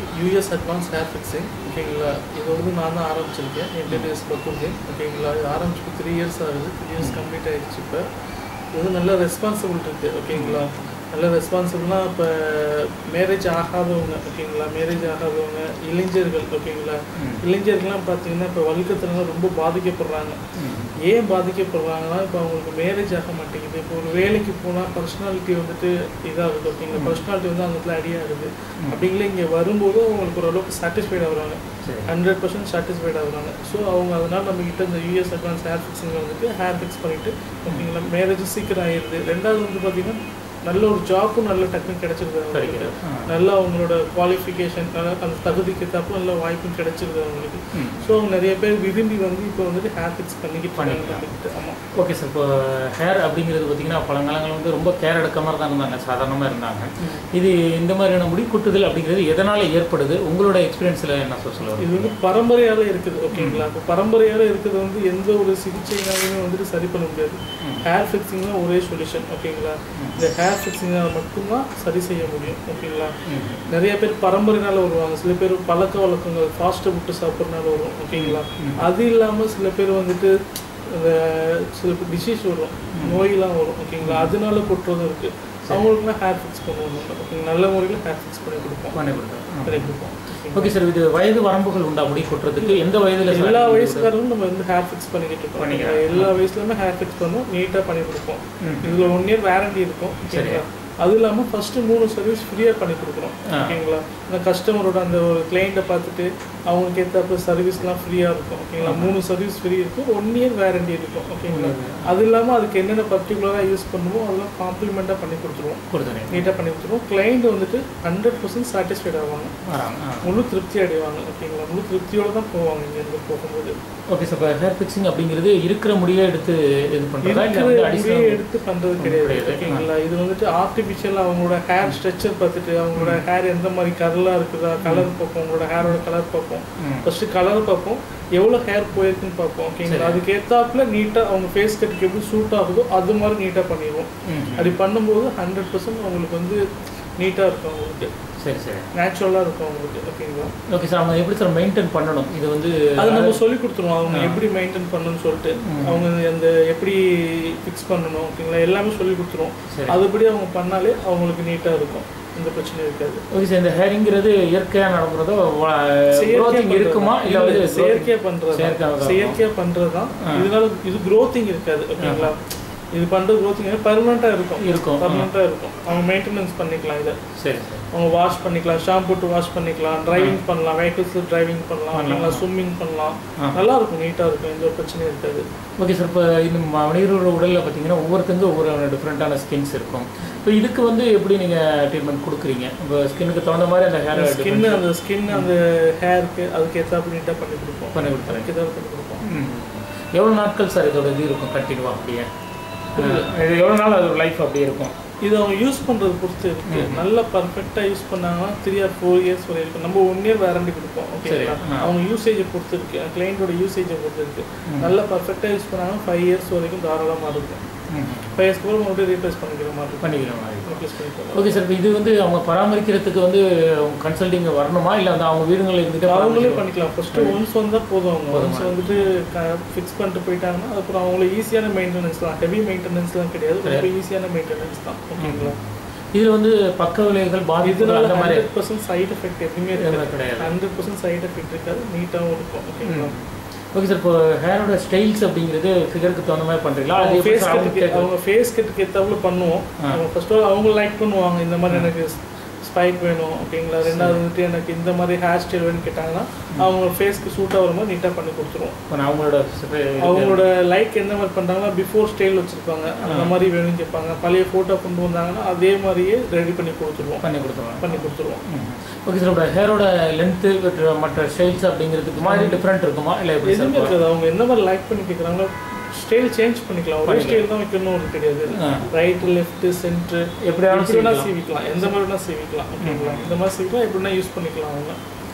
US advance hair fixing ஓகேங்களா இது வந்து நான் தான் ஆரம்பிச்சிருக்கேன் என் டென் இயர்ஸ் பக்கம் ஓகேங்களா இது ஆரம்பிச்சு த்ரீ இயர்ஸ் ஆகுது த்ரீ இயர்ஸ் கம்ப்ளீட் ஆகிடுச்சு இப்போ இது வந்து நல்ல ரெஸ்பான்சிபிள் இருக்குது ஓகேங்களா நல்ல ரெஸ்பான்சிபிள்னா இப்போ மேரேஜ் ஆகாதவங்க ஓகேங்களா மேரேஜ் ஆகாதவங்க இளைஞர்கள் ஓகேங்களா இளைஞர்கள்லாம் பார்த்தீங்கன்னா இப்போ வழுக்கத்துலலாம் ரொம்ப பாதிக்கப்படுறாங்க ஏன் பாதிக்கப்படுறாங்கன்னா இப்போ அவங்களுக்கு மேரேஜ் ஆக மாட்டேங்குது இப்போ ஒரு வேலைக்கு போனால் பர்சனாலிட்டி வந்துட்டு இதாகுது ஓகேங்களா பர்சனாலிட்டி வந்து அந்த இடத்துல அடியாகுது அப்படிங்களே இங்கே வரும்போது அவங்களுக்கு ஓரளவுக்கு சாட்டிஸ்ஃபைட் ஆகுறாங்க சரி ஹண்ட்ரட் பர்சன்ட் சாட்டிஸ்ஃபைட் ஆகுறாங்க ஸோ அவங்க அதனால நம்ம கிட்ட இந்த யூஎஸ் அட்வான்ஸ் ஹேர் ஃபிக்ஸிங் வந்துட்டு ஹேர் ஃபிக்ஸ் பண்ணிட்டு ஓகேங்களா மேரேஜும் சீக்கிரம் ஆயிடுது ரெண்டாவது வந்து பார்த்தீங்கன்னா நல்ல ஒரு ஜாப்பும் நல்ல டக்குன்னு கிடைச்சிருது அவங்களுக்கு கிடைக்குது. ஆ. நல்ல அவங்களோட குவாலிஃபிகேஷன் அந்த தகுதிக்கு ஏற்றாப்புல நல்ல வாய்ப்பும் கிடைச்சிருது அவங்களுக்கு ம். ஸோ அவங்க நிறைய பேர் விரும்பி வந்து இப்போ வந்துட்டு ஹேர் ஃபிக்ஸ் பண்ணிக்கிட்டு பண்ணிக்கலாம். பண்ணிக்கிட்டு ஆமாம் ஓகே சார் இப்போ ஹேர் அப்படிங்கிறது பார்த்தீங்கன்னா பழங்காலங்கள் வந்து ரொம்ப கேர் எடுக்க மாதிரி தான் இருந்தாங்க சாதாரணமாக இருந்தாங்க இது இந்த மாதிரியான முடி கொட்டுதல் அப்படிங்கிறது எதனால் ஏற்படுது உங்களோட எக்ஸ்பீரியன்ஸில் என்ன சார் சொல்ல இது வந்து பரம்பரையால இருக்குது ஓகேங்களா இப்போ பரம்பரையால இருக்கிறது வந்து எந்த ஒரு சிகிச்சைனாலுமே வந்துட்டு சரி பண்ண முடியாது ஹேர் ஃபிக்ஸிங் தான் ஒரே சொல்யூஷன் ஓகேங்களா இந்த ஹேர் ஃபிக்ஸிங்கால் மட்டும்தான் சரி செய்ய முடியும் ஓகேங்களா நிறைய பேர் பரம்பரைனால வருவாங்க சில பேர் பழக்க வழக்கங்கள் ஃபாஸ்ட்டு விட்டு சாப்பிட்றதுனால வரும் ஓகேங்களா அது இல்லாமல் சில பேர் வந்துட்டு இந்த சில பேர் டிசீஸ் வரும் நோயெல்லாம் வரும் ஓகேங்களா அதனால கொட்டுறதும் இருக்கு அவங்களுக்குலாம் ஹேர் ஃபிக்ஸ் பண்ணுவோம் நம்ம ஓகேங்களா நல்ல முறையில் ஹேர் ஃபிக்ஸ் பண்ணி கொடுப்போம் பண்ணி கொடுத்தேன் பண்ணி கொடுப்போம் ஓகேங்களா? ஓகே சார் இது வயது வரம்புகள் உண்டா முடி கொட்டுறதுக்கு எந்த வயதில் எல்லா வயசுக்காரரும் நம்ம வந்து ஹேர் ஃபிக்ஸ் பண்ணிக்கிட்டு இருக்கோம் பண்ணிக்கலாம். எல்லா வயசுலயுமே ஹேர் ஃபிக்ஸ் பண்ணுவோம் நீட்டாக பண்ணி கொடுப்போம் ம். இதுல ஒன் இயர் வேரண்டி இருக்கும் சரி. ஓகேங்களா அது இல்லாமல் ஃபர்ஸ்ட் மூணு சர்வீஸ் ஃப்ரீயாக பண்ணி கொடுக்குறோம் ஆ. ஓகேங்களா இந்த கஸ்டமரோட அந்த ஒரு கிளைண்ட்டை பார்த்துட்டு அவங்களுக்கு ஏற்றாப்புல சர்வீஸ்லாம் ஃப்ரீயாக இருக்கும் ஓகேங்களா மூணு சர்வீஸ் ஃப்ரீ இருக்கும் ஒன் இயர் வேரண்டி இருக்கும் ஓகேங்களா அது இல்லாமல் அதுக்கு என்னென்ன பர்டிகுலராக யூஸ் பண்ணுமோ அதெல்லாம் காம்ப்ளிமெண்ட்டாக பண்ணி கொடுத்துருவோம் கொடுத்துறேன் நீட்டாக பண்ணி கொடுத்துருவோம் கிளைண்ட் வந்துட்டு ஹண்ட்ரட் பர்சன்ட் சாட்டிஸ்ஃபைட் ஆவாங்க வராங்க ஆ முழு திருப்தி அடைவாங்க ஓகேங்களா முழு திருப்தியோட தான் போவாங்க இங்கேருந்து போகும்போது ஓகே சார் இப்போ ஹேர் ஃபிக்ஸிங் அப்படிங்கிறது இருக்கிற முடியை எடுத்து இது பண்ணுறதா இல்லை இருக்கிற வந்து முடியை அடிஷனல் எடுத்து பண்றது கிடையாது கிடையாது. ஓகேங்களா இது வந்துட்டு ஆர்டிஃபிஷியல் அவங்களோட ஹேர் ஸ்ட்ரக்சர் பார்த்துட்டு அவங்களோட ஹேர் எந்த மாதிரி கலராக இருக்குதா கலர் பார்ப்போம் உங்களோட ஹேரோட கலர் பார்ப்போம் ம். ஃபர்ஸ்ட் கலர் பார்ப்போம் எவ்வளோ ஹேர் போயிருக்குன்னு பார்ப்போம் ஓகேங்களா அதுக்கு ஏத்தாப்புல நீட்டாக அவங்க ஃபேஸ் கட்டுக்கு எப்படி சூட் ஆகுதோ அது மாதிரி நீட்டாக பண்ணிடுவோம் ம். அப்படி பண்ணும்போது ஹண்ட்ரட் பர்சன்ட் அவங்களுக்கு வந்து நீட்டாக இருக்கும் அவங்களுக்கு சரி சரி நேச்சுரலாக இருக்கும் அவங்களுக்கு ஓகேங்களா ஓகே சார் நம்ம எப்படி சார் மெயின்டைன் பண்ணணும் இது வந்து அது நம்ம சொல்லி கொடுத்துருவோம் அவங்க எப்படி மெயின்டைன் பண்ணணும்னு சொல்லிட்டு அவங்க அந்த எப்படி ஃபிக்ஸ் பண்ணணும் ஓகேங்களா எல்லாமே சொல்லி கொடுத்துருவோம் சரி. அதுபடி அவங்க பண்ணாலே அவங்களுக்கு நீட்டாக இருக்கும் எந்த பிரச்சனையும் இருக்காது ஓகே சார் இந்த ஹேரிங்கிறது இயற்கையாக நடக்கிறதோ க்ரோத்திங் இருக்குமா இல்லை வந்து growthing- செயற்கையா பண்றது செயற்கையா தான் செயற்கையா பண்றது தான் இதனால இது growthing இருக்காது ஓகேங்களா இது பண்றது growthing பர்மனெண்டா இருக்கும் இருக்கும் பர்மனெண்டா இருக்கும் அவங்க மெயின்டெனன்ஸ் பண்ணிக்கலாம் இதை சரி சார் அவங்க வாஷ் பண்ணிக்கலாம் ஷாம்பு போட்டு வாஷ் பண்ணிக்கலாம் டிரைவிங் பண்ணலாம் வெஹிக்கிள்ஸ் டிரைவிங் பண்ணலாம் ஓகேங்களா ஸ்விம்மிங் பண்ணலாம் நல்லா இருக்கும் நீட்டா இருக்கும் எந்த ஒரு பிரச்சனையும் இருக்காது ஓகே சார் இப்போ இந்த மனிதரோட உடலில் பார்த்தீங்கன்னா ஒவ்வொருத்தங்க ஒவ்வொரு டிஃப்ரெண்ட்டான ஸ்கின்ஸ் இருக்கும் இப்போ இதுக்கு வந்து எப்படி நீங்கள் ட்ரீட்மெண்ட் கொடுக்குறீங்க இப்போ ஸ்கின்னுக்கு தகுந்த மாதிரி அந்த ஹேர் ஸ்கின் அந்த ஸ்கின் அந்த ஹேருக்கு அதுக்கு ஏற்றாப்புல நீட்டாக பண்ணி கொடுப்போம் பண்ணி கொடுத்துறேன் அதுக்கு ஏதாவது பண்ணி கொடுப்போம் ம் எவ்வளோ நாட்கள் சார் இதோட இது இருக்கும் கண்டினியூவாக அப்படியே அஹ், இது எவ்வளோ நாள் அது லைஃப் அப்படியே இருக்கும் இது அவங்க யூஸ் பண்றது பொறுத்து இருக்கு நல்லா பர்ஃபெக்டா யூஸ் பண்ணாங்கன்னா த்ரீ ஆர் ஃபோர் இயர்ஸ் வரை இருக்கும் நம்ம ஒன் இயர் வேரண்டி கொடுப்போம் ஓகேங்களா சரி, ஆ. அவங்க யூசேஜை பொறுத்து இருக்கு கிளைண்டோட யூசேஜை பொறுத்து இருக்கு நல்லா பர்ஃபெக்டா யூஸ் பண்ணாங்கன்னா ஃபைவ் இயர்ஸ் வரைக்கும் தாராளமா இருக்கும் ம் ஃபைவ் இயர்ஸ்க்கு அப்புறம் மறுபடியும் ரீப்ளேஸ் பண்ணிக்கிற மாதிரி இருக்கும் பண்ணிக்கிற மாதிரி ரீப்ளேஸ் பண்ணிக்கலாம் ஓகே சார் இப்போ இது வந்து அவங்க பராமரிக்கிறதுக்கு வந்து கன்சல்டிங் வரணுமா இல்லை அந்த அவங்க வீடுகளில் இருந்துட்டு அவங்களே பராமரிச்சு- பண்ணிக்கலாம் ஃபர்ஸ்ட் ஒன்ஸ் வந்தா போதும் அவங்க ஒன்ஸ் வந்துட்டு ஃபிக்ஸ் பண்ணிட்டு போயிட்டாங்கன்னா அப்புறம் அவங்கள ஈஸியான மெயின்டெனன்ஸ் தான் ஹெவி மெயின்டெனன்ஸ்லாம் கிடையாது ரொம்ப ஈஸியான மெயின்டெனன்ஸ் தான் ஓகேங்களா இதில் வந்து பக்க விளைவுகள் பாதிப்புகள் இதனால அந்த மாதிரி ஹண்ட்ரட் பர்சன்ட் சைடு எஃபெக்ட் எதுவுமே எதுவுமே இருக்காது கிடையாது ஹண்ட்ரட் பர்சன்ட் சைடு எஃபெக்ட் இருக்காது நீட்டாகவும் இருக்கும் ஓகேங்களா ஓகே சார் இப்போ ஹேரோட ஸ்டைல்ஸ் அப்படிங்கிறது ஃபிகருக்கு தகுந்த மாதிரி பண்ணுறீங்களா அது அவங்க எப்படி ஃபேஸ் சார் அவங்க கட்டுக்கு கேட்குறது? அவங்க ஃபேஸ் கட்டுக்கு ஏற்றாப்புல பண்ணுவோம் அவங்க ஃபர்ஸ்ட் ஆல் அவங்க லைக் பண்ணுவாங்க இந்த மாதிரி எனக்கு ஸ்பைக் வேணும் ஓகேங்களா ரெண்டாவது வந்துட்டு எனக்கு இந்த மாதிரி ஹேர் ஸ்டைல் வேணும்னு கேட்டாங்கன்னா அவங்க ஃபேஸ்க்கு சூட் ஆகிற மாதிரி நீட்டாக பண்ணி கொடுத்துருவோம் இப்போ நான் அவங்களோட அவங்களோட லைக் எந்த மாதிரி பண்ணுறாங்கன்னா பிஃபோர் ஸ்டைல் வச்சுருப்பாங்க அந்த மாதிரி வேணும்னு கேட்பாங்க பழைய ஃபோட்டோ கொண்டு வந்தாங்கன்னா அதே மாதிரியே ரெடி பண்ணி கொடுத்துருவோம் பண்ணி கொடுத்துருவாங்க பண்ணி கொடுத்துருவோம் ஓகே சார் இப்போ ஹேரோட லென்த்து மற்ற ஸ்டைல்ஸ் அப்படிங்கிறதுக்கு மாதிரி டிஃப்ரெண்ட் இருக்குமா இல்லை எப்படி சார் எதுவுமே இருக்காது அவங்க எந்த மாதிரி லைக் பண்ணி கேட்குறாங்களோ ஸ்டைல் சேஞ்ச் பண்ணிக்கலாம் ஒரே ஸ்டைல் தான் வைக்கணும் ஒரு கிடையாது ஆ. ரைட் லெஃப்ட் சென்டர் எப்படியாவது எப்படி வேணா சீவிக்கலாம் எந்த மாதிரி வேணா சீவிக்கலாம் ஓகேங்களா இந்த மாதிரி சீவிக்கலாம் எப்படி வேணா யூஸ் பண்ணிக்கலாம் அவங்க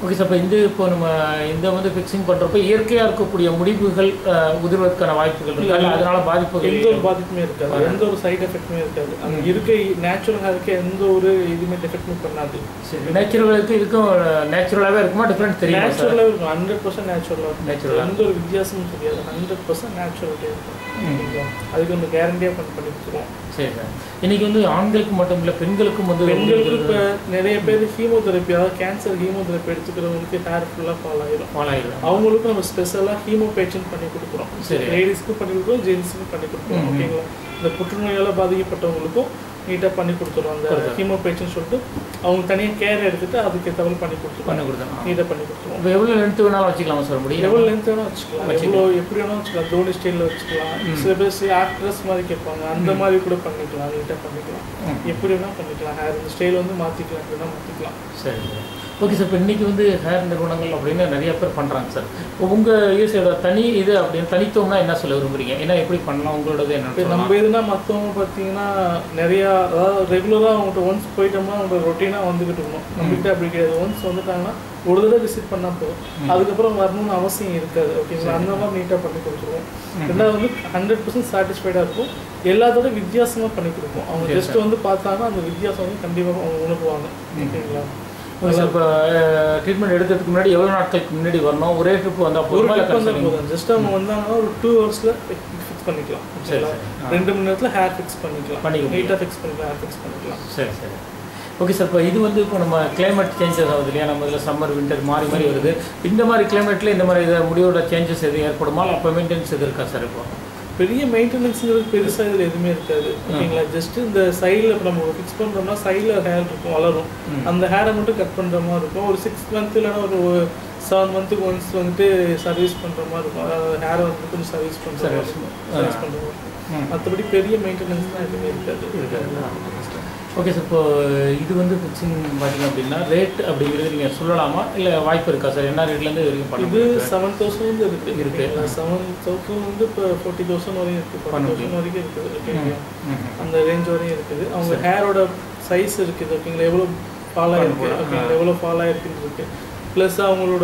ஓகே சார் இப்போ இந்த இப்போ நம்ம இந்த வந்து ஃபிக்ஸிங் பண்ணுறப்ப இயற்கையாக இருக்கக்கூடிய முடிவுகள் அஹ், உதிர்வதற்கான வாய்ப்புகள் இருக்கு இல்ல. அதனால பாதிப்புகள் எந்த ஒரு பாதிப்புமே இருக்காது எந்த ஒரு சைடு எஃபெக்ட்டுமே இருக்காது அந்த இருக்க நேச்சுரல் ஹேருக்கு எந்த ஒரு இதுவுமே எஃபெக்ட்மே பண்ணாது சரி நேச்சுரலுக்கு இதுக்கும் நேச்சுரலாகவே இருக்குமா டிஃப்ரெண்ட் தெரியுமா சார் நேச்சுரலாக இருக்கும் ஹண்ட்ரட் பர்சன்ட் நேச்சுரலாக இருக்கும் Natural-ஆ. எந்த ஒரு வித்தியாசமும் தெரியாது ஹண்ட்ரட் பர்சன்ட் நேச்சுரலே இருக்கும் ஓகேங்களா? அதுக்கு நம்ம கேரண்டியாக பண்ணி பண்ணி கொடுத்துருவோம் சரி சார் இன்னைக்கு வந்து ஆண்களுக்கு மட்டும் இல்லை பெண்களுக்கும் வந்து பெண்களுக்கு இப்போ நிறைய பேர் ஹீமோதெரப்பி அதாவது கேன்சர் ஹீமோதெரப்பி எடுத்துக்கிறவங்களுக்கு ஹேர் ஃபுல்லாக ஃபால் ஆயிரும் ஃபாலோ ஆகிடும் அவங்களுக்கும் நம்ம ஸ்பெஷலாக ஹீமோ பேஷண்ட் பண்ணி கொடுக்குறோம் சரி. லேடிஸ்க்கும் பண்ணி கொடுக்குறோம் ஜென்ஸுக்கும் பண்ணி கொடுக்குறோம் ம். ஓகேங்களா இந்த புற்றுநோயால் பாதிக்கப்பட்டவங்களுக்கும் நீட்டாக பண்ணி கொடுத்துருவோம் அந்த கொடுத்துருவோம். ஹீமோ பேஷண்ட் சொல்லிட்டு அவங்க தனியாக கேர் எடுத்துட்டு அதுக்கு ஏற்ற பண்ணி கொடுத்துருவோம் பண்ணி கொடுத்தோம் நீட்டாக பண்ணி கொடுத்துருவோம் இப்போ எவ்வளோ லென்த் வேணாலும் வச்சுக்கலாமா சார் முடியும் எவ்வளோ லென்த் வேணால் வச்சுக்கலாம் வச்சுக்கலாம். எவ்வளோ எப்படி வேணாலும் வச்சுக்கலாம் தோனி ஸ்டைலில் வச்சுக்கலாம் ம். சில பேர் ஆக்ட்ரஸ் மாதிரி கேட்பாங்க அந்த மாதிரி கூட பண்ணிக்கலாம் நீட்டாக பண்ணிக்கலாம் ம். எப்படி வேணால் பண்ணிக்கலாம் ஹேர் இந்த ஸ்டைல் வந்து மாற்றிக்கலாம் எப்படி வேணால் மாற்றிக்கலாம் சரி சார் ஓகே சார் இப்போ இன்றைக்கி வந்து ஹேர் நிறுவனங்கள் அப்படின்னு நிறைய பேர் பண்ணுறாங்க சார் இப்போ உங்கள் யூஸோட தனி இது அப்படின்னு தனித்துவம்னா என்ன சொல்ல விரும்புறீங்க ஏன்னா எப்படி பண்ணலாம் உங்களோடது என்ன இப்போ நம்ம எதுனா மற்றவங்க பார்த்தீங்கன்னா நிறையா அதாவது ரெகுலராக அவங்கள்ட்ட ஒன்ஸ் போயிட்டோம்னா அவங்க ரொட்டீனாக வந்துக்கிட்டு இருக்கணும் நம்மகிட்ட அப்படி கிடையாது ஒன்ஸ் வந்துட்டாங்கன்னா ஒரு தடவை விசிட் பண்ணால் போதும் அதுக்கப்புறம் வரணும்னு அவசியம் இருக்காது ஓகேங்களா அந்த மாதிரி நீட்டாக பண்ணி கொடுத்துருவோம் ரெண்டாவது வந்து ஹண்ட்ரட் பர்சன்ட் சாட்டிஸ்ஃபைடாக இருக்கும் எல்லாத்தோட வித்தியாசமாக பண்ணி கொடுப்போம் அவங்க Okay, ஜஸ்ட் வந்து பார்த்தாங்கன்னா அந்த வித்தியாசம் வந்து கண்டிப்பாக அவங்க உணர்வாங்க ஓகேங்களா ஓகே சார் இப்போ ட்ரீட்மெண்ட் எடுக்கிறதுக்கு முன்னாடி எவ்வளோ நாட்களுக்கு முன்னாடி வரணும் ஒரே ட்ரிப் வந்தால் ஒரு போதுமா இல்லை clip வந்தா counseling? போதும் ஜஸ்ட் அவங்க வந்தாங்கன்னா ஒரு டூ ஹவர்ஸில் ஃபிக்ஸ் பண்ணிக்கலாம் சரி, ஓகேங்களா சரி. ஆ. ரெண்டு மணி நேரத்தில் ஹேர் ஃபிக்ஸ் பண்ணிக்கலாம் பண்ணிக்க முடியும். நீட்டாக ஃபிக்ஸ் பண்ணிக்கலாம் ஹேர் ஃபிக்ஸ் பண்ணிக்கலாம் சரி சரி ஓகே சார் இப்போ இது வந்து இப்போ நம்ம கிளைமேட் சேஞ்சஸ் ஆகுது இல்லையா நம்ம இதில் சம்மர் வின்டர் மாறி மாறி வருது இந்த மாதிரி கிளைமேட்டில் இந்த மாதிரி இதை முடியோட சேஞ்சஸ் எதுவும் ஏற்படுமா இல்லை அப்போ மெயின்டெனன்ஸ் எது இருக்கா சார் இப்போ பெரிய மெயின்டெனன்ஸுங்கிறது பெருசாக இதில் எதுவுமே இருக்காது ஓகேங்களா ஜஸ்ட் இந்த சைடில் இப்போ நம்ம ஃபிக்ஸ் பண்ணுறோம்னா சைடில் ஹேர் இருக்கும் வளரும் ம். அந்த ஹேரை மட்டும் கட் பண்ணுற மாதிரி இருக்கும் ஒரு சிக்ஸ் மந்த் இல்லைன்னா ஒரு செவன் மந்த்துக்கு ஒன்ஸ் வந்துட்டு சர்வீஸ் பண்ணுற மாதிரி இருக்கும் அதாவது ஹேரை வந்து கொஞ்சம் சர்வீஸ் பண்ணுற மாதிரி Service. இருக்கும் ஆ. சர்வீஸ் பண்ணுற மாதிரி ம். மற்றபடி பெரிய மெயின்டெனன்ஸ் தான் எதுவுமே இருக்காது இருக்காது. ஓகே சார் இப்போ இது வந்து ஃபிக்ஸிங் பார்த்தீங்க அப்படின்னா ரேட் அப்படிங்கிறது நீங்கள் சொல்லலாமா இல்லை வாய்ப்பு இருக்கா சார் என்ன ரேட்லேருந்து வரைக்கும் பண்ண இது முடியும் செவன் தௌசண்ட் இருக்கு இருக்கு. செவன் தௌசண்ட் வந்து இப்போ ஃபோர்ட்டி தௌசண்ட் வரையும் இருக்கு பண்ண ஃபார்ட்டி முடியும். தௌசண்ட் வரைக்கும் இருக்குது ஓகேங்களா ம். அந்த ரேஞ்ச் வரையும் இருக்குது அவங்க ஹேரோட சைஸ் இருக்குது ஓகேங்களா எவ்வளோ ஃபால் ஆயிருக்கு பண்ண போறோம். ஓகேங்களா எவ்வளோ ஃபால் ஆயிருக்குன்னு இருக்கு ப்ளஸ் அவங்களோட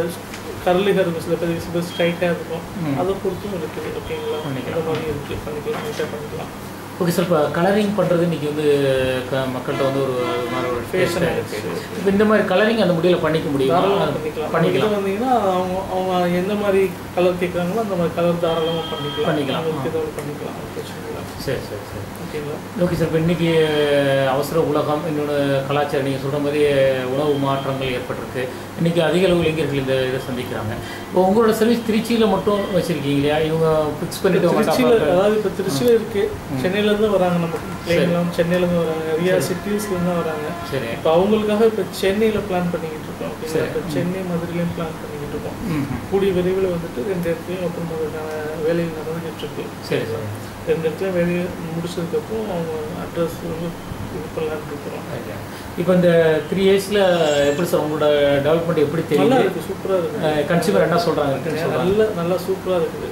கர்லி ஹேர் சில பேர் சில பேர் ஸ்ட்ரைட்டாக இருக்கும் ம். அதை பொறுத்தும் இருக்குது ஓகேங்களா பண்ணிக்கலாம். அந்த மாதிரி இருக்குது பண்ணிக்கலாம் நீட்டாக பண்ணிக்கலாம் ஓகே சார் இப்போ கலரிங் பண்ணுறது இன்றைக்கி வந்து க மக்கள்கிட்ட வந்து ஒரு அது மாதிரி ஒரு Fashion ஃபேஷன் ஆயிடுச்சு. இருக்குது இப்போ இந்த மாதிரி கலரிங் அந்த முடியல பண்ணிக்க முடியுமா தாராளமாக அது பண்ணிக்கலாம் பண்ணிக்கலாம் பண்ணிக்கலாம் வந்தீங்கன்னா அவங்க அவங்க எந்த மாதிரி கலர் கேட்குறாங்களோ அந்த மாதிரி கலர் தாராளமாக பண்ணிக்கலாம் பண்ணிக்கலாம். அவங்களுக்கு ஏதாவது பண்ணிக்கலாம் அது பிரச்சனை இல்லை சரி சரி சரி ஓகேங்களா ஓகே சார் இப்போ இன்றைக்கி அவசர உலகம் இன்னொன்று கலாச்சாரம் நீங்கள் சொல்கிற மாதிரி உணவு மாற்றங்கள் ஏற்பட்டிருக்கு இன்றைக்கி அதிக அளவு இளைஞர்கள் இந்த இதை சந்திக்கிறாங்க இப்போ உங்களோட சர்வீஸ் திருச்சியில் மட்டும் வச்சுருக்கீங்க இல்லையா இவங்க ஃபிக்ஸ் பண்ணிட்டு உங்கள்கிட்ட திருச்சியில் அப்புறம் அதாவது இப்போ திருச்சியில் இருக்கு சென்னையில இருந்து வராங்க நம்ம பிள்ளைங்களாம் சென்னையில இருந்து வராங்க நிறைய சிட்டிஸ்ல இருந்து தான் வராங்க சரி இப்போ அவங்களுக்காக இப்போ சென்னையில பிளான் பண்ணிக்கிட்டு இருக்கோம் ஓகேங்களா சரி. இப்போ சென்னை மதுரையிலையும் பிளான் பண்ணிக்கிட்டு இருக்கோம் ம் ம். கூடிய விரைவில் வந்துட்டு ரெண்டு இடத்துலையும் ஓப்பன் பண்ணுறதுக்கான வேலைகள் நடந்துகிட்டு இருக்கு சரி சார் ரெண்டு இடத்துல வேலையை முடிச்சதுக்கப்புறம் அவங்க அட்ரஸ் வந்து இது பண்ணலான்னு இருக்கிறோம் ஓகே இப்போ இந்த த்ரீ இயர்ஸில் எப்படி சார் உங்களோட டெவலப்மெண்ட் எப்படி நல்லா தெரியுது இருக்கு சூப்பரா இருக்கு கன்சியூமர் என்ன சொல்கிறாங்க இருக்குன்னு சொல்கிறாங்க நல்ல நல்லா சூப்பரா இருக்குது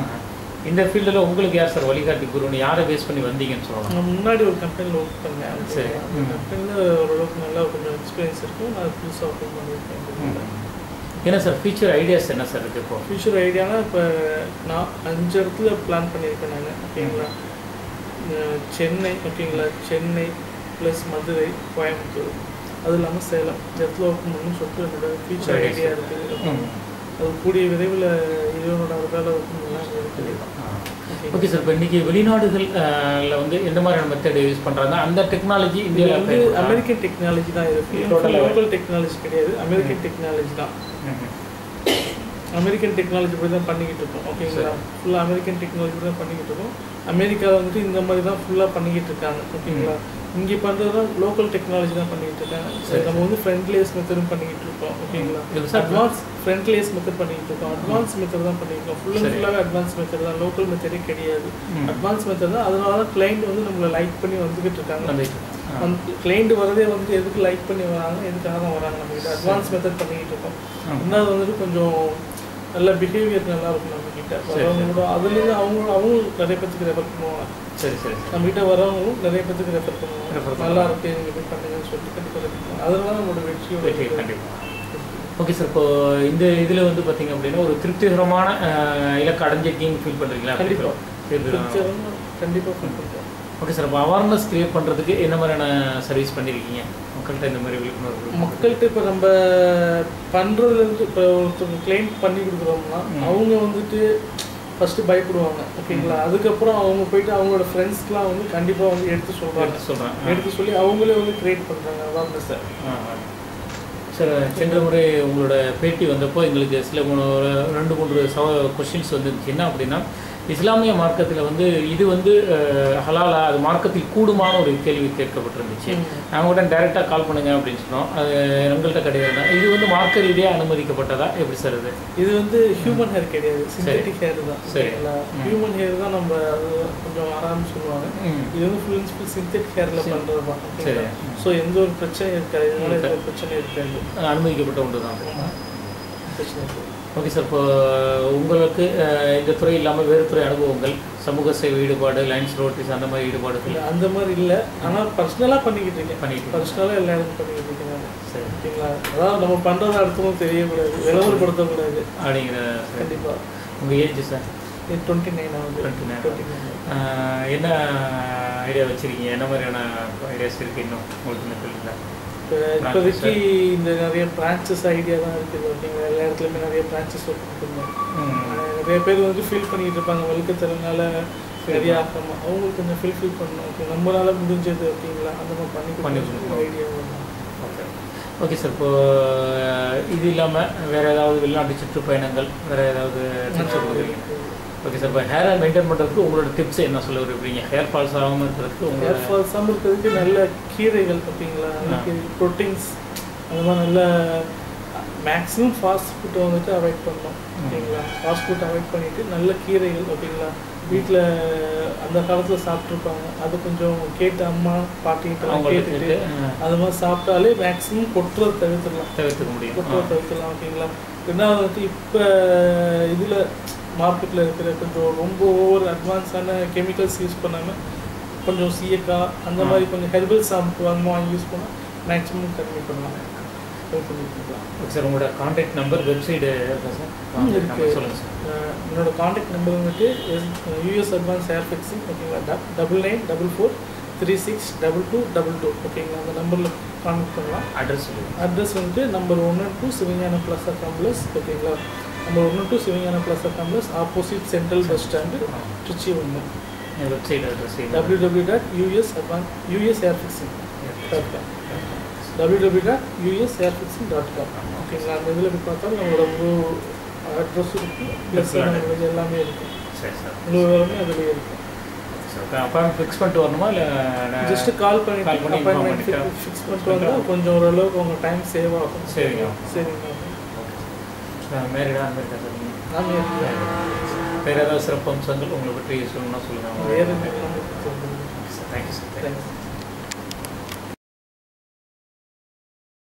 இந்த ஃபீல்டில் உங்களுக்கு யார் சார் வழிகாட்டி குருன்னு யாரை பேஸ் பண்ணி வந்தீங்கன்னு சொல்லலாம் நான் முன்னாடி ஒரு கம்பெனியில் ஒர்க் பண்ணேன் சரி. ம். கம்பெனியில் ஓரளவுக்கு நல்லா கொஞ்சம் எக்ஸ்பீரியன்ஸ் இருக்கும் நான் புதுசாக ஓப்பன் பண்ணியிருக்கேன் என்ன சார் ஃபியூச்சர் ஐடியாஸ் என்ன சார் இருக்குது இப்போ ஃபியூச்சர் ஐடியானா இப்போ நான் அஞ்சு இடத்துல பிளான் பண்ணியிருக்கேன் நான் ஓகேங்களா அஹ் சென்னை ஓகேங்களா சென்னை ப்ளஸ் மதுரை கோயம்புத்தூர் அது இல்லாமல் சேலம் இந்த இடத்துல ஓப்பன் பண்ணணும்னு சொல்லிட்டு என்னோட ஃபியூச்சர் Ideas. ஐடியா இருக்குது ம். அது கூடிய விரைவில் இறைவனோட வேலை ஓப்பன் பண்ணலாம் இருக்குது ஓகேங்களா? ஓகே சார் இப்போ இன்றைக்கி வெளிநாடுகள்ல வந்து எந்த மாதிரியான மெத்தட் யூஸ் பண்ணுறாங்க அந்த டெக்னாலஜி இது இந்தியாவில் வந்து அமெரிக்கன் டெக்னாலஜி தான் இருக்கு Total level. லோக்கல் டெக்னாலஜி கிடையாது அமெரிக்கன் டெக்னாலஜி தான் அமெரிக்கன் டெக்னாலஜி படி தான் பண்ணிக்கிட்டு இருக்கோம் ஓகேங்களா ஃபுல்லாக அமெரிக்கன் டெக்னாலஜி படி தான் பண்ணிக்கிட்டு இருக்கோம் அமெரிக்காவில் வந்துட்டு இந்த மாதிரி தான் ஃபுல்லாக பண்ணிக்கிட்டு இருக்காங்க ஓகேங்களா இங்கே பண்ணுறது தான் லோக்கல் டெக்னாலஜி தான் பண்ணிக்கிட்டு இருக்காங்க சரி. நம்ம வந்து ஃப்ரெண்ட்லியஸ் மெத்தடும் பண்ணிக்கிட்டு இருக்கோம் ஓகேங்களா இது சார் அட்வான்ஸ் ஃப்ரெண்ட்லியஸ் மெத்தட் பண்ணிக்கிட்டு இருக்கோம் அட்வான்ஸ் மெத்தட் தான் பண்ணிக்கிட்டு இருக்கோம் ஃபுல் அண்ட் சரி. ஃபுல்லாகவே அட்வான்ஸ் மெத்தட் தான் லோக்கல் மெத்தடே கிடையாது ம். அட்வான்ஸ் மெத்தட் தான் அதனால தான் கிளைண்ட் வந்து நம்மளை லைக் பண்ணி வந்துகிட்டு இருக்காங்க வந்துட்டு ஆ. வந்து கிளைண்ட் வரதே வந்து எதுக்கு லைக் பண்ணி வராங்க எதுக்காக தான் வராங்க நம்ம கிட்ட அட்வான்ஸ் மெத்தட் பண்ணிக்கிட்டு இருக்கோம் ஆ. ரெண்டாவது வந்துட்டு கொஞ்சம் நல்ல பிஹேவியர் நல்லா இருக்கும் நம்ம கிட்ட சரி, வரவங்க கூட அதுலேருந்து அவங்க அவங்களும் நிறைய பேத்துக்கு ரெஃபர் பண்ணுவாங்க சரி சரி சரி நம்ம கிட்ட வரவங்களும் நிறைய பேத்துக்கு ரெஃபர் Refer பண்ணுவாங்க பண்ணுவாங்க. நல்லா இருக்கு நீங்கள் போய் பண்ணுங்கன்னு சொல்லிட்டு கண்டிப்பாக ரெஃபர் பண்ணுவாங்க அதனால நம்மளோட வெற்றியோட வெற்றி கண்டிப்பாக ஓகே சார் இப்போ இந்த இதில் வந்து பார்த்தீங்க அப்படின்னா ஒரு திருப்திகரமான அஹ், இலக்கு அடைஞ்சிருக்கீங்க ஃபீல் பண்ணுறீங்களா கண்டிப்பா. ஃபீல் பிக்சரும் கண்டிப்பாக ஃபீல் பண்ணுறோம் ஓகே சார் இப்போ அவேர்னஸ் கிரியேட் பண்ணுறதுக்கு என்ன மாதிரியான சர்வீஸ் பண்ணியிருக்கீங்க மக்கள்கிட்ட இந்த மாதிரி விழிப்புணர்வு மக்கள்கிட்ட இப்போ நம்ம பண்ணுறதுலேருந்து இப்போ ஒருத்தவங்க கிளைம் பண்ணி கொடுக்குறோம்னா ம். அவங்க வந்துட்டு ஃபஸ்ட்டு பயப்படுவாங்க ஓகேங்களா அதுக்கப்புறம் அவங்க போயிட்டு அவங்களோட ஃப்ரெண்ட்ஸ்க்குலாம் வந்து கண்டிப்பாக வந்து எடுத்து சொல்கிறாங்க எடுத்து சொல்கிறேன் எடுத்து சொல்லி அவங்களே வந்து கிரியேட் பண்ணுறாங்க அவேர்னஸை சார் சென்ற முறை உங்களோட பேட்டி வந்தப்போ எங்களுக்கு சில மூணு ரெண்டு மூன்று சவ கொஷின்ஸ் வந்துருந்துச்சு என்ன அப்படின்னா இஸ்லாமிய மார்க்கத்தில் வந்து இது வந்து அஹ், ஹலாலா அது மார்க்கத்தில் கூடுமான ஒரு கேள்வி கேட்கப்பட்டிருந்துச்சு நாங்கள் கூட டைரெக்டாக கால் பண்ணுங்க அப்படின்னு சொன்னோம் அது எங்கள்கிட்ட கிடையாது இது வந்து மார்க்க ரீதியாக அனுமதிக்கப்பட்டதா எப்படி சார் இது இது வந்து ஹியூமன் ஹேர் கிடையாது சிந்தட்டிக் ஹேர் தான் சரி. ஓகேங்களா ஹியூமன் ஹேர் தான் நம்ம அது கொஞ்சம் ஆராம்னு சொல்லுவாங்க ம். இது வந்து ஃபுல் அண்ட் ஃபுல் சிந்தட்டிக் ஹேரில் சரி. பண்ணுறது தான் சரி. ஓகேங்களா ஸோ எந்த ஒரு பிரச்சனையும் இருக்காது இதனால எந்த ஒரு பிரச்சனையும் இருக்காது அனுமதிக்கப்பட்ட ஒன்று தான் பிரச்சனை இருக்காது ஓகே சார் இப்போ உங்களுக்கு அஹ், இந்த துறை இல்லாமல் வேறு துறை அனுபவங்கள் சமூக சேவை ஈடுபாடு லைன்ஸ் ரோட்டிஸ் அந்த மாதிரி ஈடுபாடுகள் இல்ல, அந்த மாதிரி இல்லை ஆனால் பர்சனலாக பண்ணிக்கிட்டு இருக்கேன் பண்ணிட்டு இருக்கீங்க. பர்சனலாக எல்லா இடமும் பண்ணிக்கிட்டு இருக்கேன் நான் சரி ஓகேங்களா அதாவது நம்ம பண்ணுறது அடுத்தவங்க தெரியக்கூடாது விளம்பரப்படுத்தக்கூடாது அப்படிங்கிற கண்டிப்பாக உங்கள் ஏஜ் சார் டுவெண்ட்டி நைன் ஆகுது 29. டுவெண்ட்டி நைன் ஆஹ் என்ன ஐடியா வச்சிருக்கீங்க என்ன மாதிரியான ஐடியாஸ் இருக்கு இன்னும் உங்களுக்கு இந்த ஃபீல்டில் இப்போ இப்போதைக்கு இந்த நிறைய பிரான்ச்சஸ் ஐடியா தான் இருக்குது ஓகேங்களா எல்லா இடத்துலையுமே நிறைய பிரான்ச்சஸ் கொடுத்துருந்தோம் நிறைய பேர் வந்து ஃபீல் பண்ணிட்டு இருப்பாங்க வழுக்கத்தரனால நிறைய ஆக்கமா அவங்களுக்கு கொஞ்சம் ஃபீல் ஃபீல் பண்ணணும் ஓகே நம்மளால முடிஞ்சது ஓகேங்களா அந்த மாதிரி பண்ணி பண்ணி கொடுக்கணும் ஐடியா ஓகே ஓகே சார் இப்போ இது இல்லாமல் வேறு ஏதாவது வெளிநாட்டு சுற்றுப்பயணங்கள் வேறு ஏதாவது டிப்ஸ் கொடுக்குறீங்க ஓகே சார் இப்போ ஹேரை மெயின்டைன் பண்ணுறதுக்கு உங்களோட டிப்ஸ் என்ன சொல்ல விரும்புறீங்க ஹேர் ஃபால்ஸ் ஆகாமல் இருக்கிறதுக்கு ஹேர் உங்களோட ஃபால்ஸ் இருக்கிறதுக்கு நல்ல கீரைகள் ஓகேங்களா ப்ரோட்டீன்ஸ் அந்த மாதிரி நல்ல மேக்ஸிமம் ஃபாஸ்ட் ஃபுட்டை வந்துட்டு அவாய்ட் பண்ணணும் ஓகேங்களா ஃபாஸ்ட் ஃபுட் அவாய்ட் பண்ணிட்டு நல்ல கீரைகள் ஓகேங்களா வீட்டில் அந்த காலத்தில் சாப்பிட்ருப்பாங்க அது கொஞ்சம் கேட்டு அம்மா பாட்டிகிட்ட அவங்களுக்கு கேட்டுட்டு கேட்டு, அது மாதிரி சாப்பிட்டாலே மேக்ஸிமம் கொட்டுறதை தவிர்த்துடலாம் தவிர்த்துக்க முடியும் கொட்டுறதை தவிர்த்துடலாம் ஓகேங்களா ரெண்டாவது வந்துட்டு இப்போ இதில் மார்க்கெட்டில் இருக்கிற கொஞ்சம் ரொம்ப ஓவர் அட்வான்ஸான கெமிக்கல்ஸ் யூஸ் பண்ணாமல் கொஞ்சம் சீயக்காய் அந்த மாதிரி கொஞ்சம் ஹெர்பல் ஷாம்பு அந்த மாதிரி யூஸ் பண்ணால் மேக்ஸிமம் கம்மி பண்ணலாம் கம்மி பண்ணிக்கலாம் ஓகே சார் உங்களோட கான்டாக்ட் நம்பர் வெப்சைடு இருக்கா சார் ம், கான்டாக்ட் இருக்கு. நம்பர் சொல்லுங்கள் சார் அஹ் என்னோட காண்டாக்ட் நம்பர் வந்துட்டு யூஎஸ் அட்வான்ஸ் ஏர் ஃபிக்ஸிங் ஓகேங்களா double nine double four three six double two double two ஓகேங்களா அந்த நம்பரில் கான்டாக்ட் பண்ணலாம் அட்ரஸ் சொல்லுங்கள் அட்ரஸ் வந்துட்டு நம்பர் ஒன்று டூ சிவஞான பிளாசா காம்ப்ளெக்ஸ் ஓகேங்களா நம்பர் ஒன்று two Sivagnana plaza complex opposite central bus stand Trichy ஒன்று website address W W dot US advance US hair fixing dot com W W dot US hair fixing dot com ஓகேங்களா அந்த இதில் போய் பார்த்தா நம்மளோட முழு அட்ரஸ் இருக்கும் ப்ளஸ் நம்மளுக்கு எல்லாமே இருக்கும் சரி சார் முழு விவரமே அதுலேயே இருக்கும் சார் அப்பாயின்மெண்ட் ஃபிக்ஸ் பண்ணிட்டு வரணுமா இல்லை ஜஸ்ட் கால் Call பண்ணி பண்ணிட்டு inform அப்பாயின்மெண்ட் பண்ணிட்டா? ஃபிக்ஸ் பண்ணிட்டு வந்தால் கொஞ்சம் ஓரளவுக்கு உங்கள் டைம் சேவ் ஆகும் சரிங்க. சரிங்க மேரிடா அந்த இருக்கா சார் நீங்கள் நான் ஏற்கனவே வேறு ஏதாவது சிறப்பு அம்சங்கள் உங்களை பற்றி சொல்லணும்னா சொல்லுங்கள் வேறு என்ன தேங்க்யூ சார் தேங்க்யூ தேங்க்ஸ்